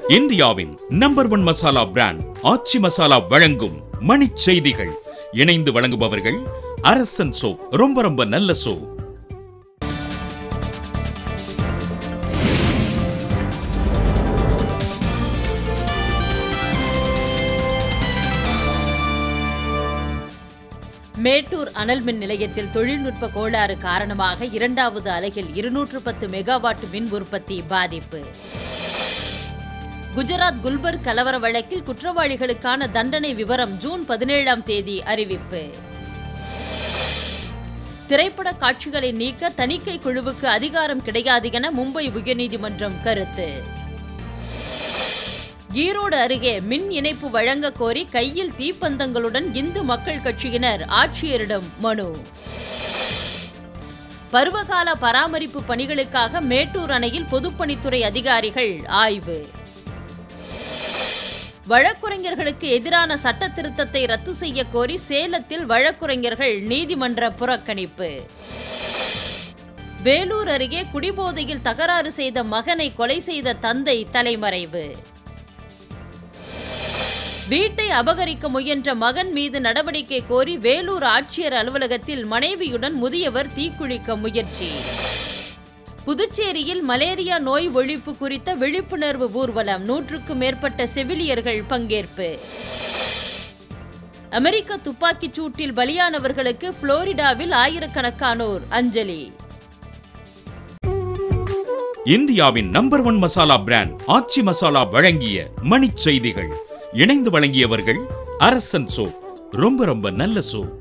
இந்தியாவின் number one masala brand Aachi masala வழங்கும் மணிச் செய்திகள் இணைந்து வழங்குபவர்கள் அரசன் சோ ரொம்ப ரொம்ப நல்ல சோ மேட்டூர் அனல் மின் நிலையத்தில் தொழில்நுட்ப கோளாறு காரணமாக இரண்டாவது அலகில் இருநூற்று பத்து மெகாவாட் மின் உற்பத்தி பாதிப்பு குஜராத் குல்பர்க் கலவர வழக்கில் குற்றவாளிகளுக்கான தண்டனை விவரம் ஜூன் பதினேழாம் தேதி அறிவிப்பு திரைப்பட காட்சிகளை நீக்க தணிக்கை குழுவுக்கு அதிகாரம் கிடையாது என மும்பை உயர்நீதிமன்றம் கருத்து ஈரோடு அருகே மின் இணைப்பு வழங்க கோரி கையில் தீப்பந்தங்களுடன் இந்து மக்கள் கட்சியினர் ஆட்சியரிடம் மனு பருவகால பராமரிப்பு பணிகளுக்காக மேட்டூர் அணையில் பொதுப்பணித்துறை அதிகாரிகள் ஆய்வு வழக்குரைஞர்களுக்கு எதிரான சட்ட திருத்தத்தை ரத்து செய்ய கோரி சேலத்தில் வழக்குரைஞர்கள் நீதிமன்ற புறக்கணிப்பு வேலூர் அருகே குடிபோதையில் தகராறு செய்த மகனை கொலை செய்த தந்தை தலைமறைவு வீட்டை அபகரிக்க முயன்ற மகன் மீது நடவடிக்கை கோரி வேலூர் ஆட்சியர் அலுவலகத்தில் மனைவியுடன் முதியவர் தீக்குளிக்க முயற்சி புதுச்சேரியில் மலேரியா நோய் ஒழிப்பு குறித்த விழிப்புணர்வு ஊர்வலம் நூற்றுக்கும் மேற்பட்ட செவிலியர்கள் பங்கேற்பு அமெரிக்க துப்பாக்கிச் சூட்டில் பலியானவர்களுக்கு புளோரிடாவில் ஆயிரக்கணக்கானோர் அஞ்சலி இந்தியாவின் number one masala brand Aachi masala வழங்கிய மணிச் செய்திகள் இணைந்து வழங்கியவர்கள் அரசன் சோ ரொம்ப ரொம்ப நல்ல சோ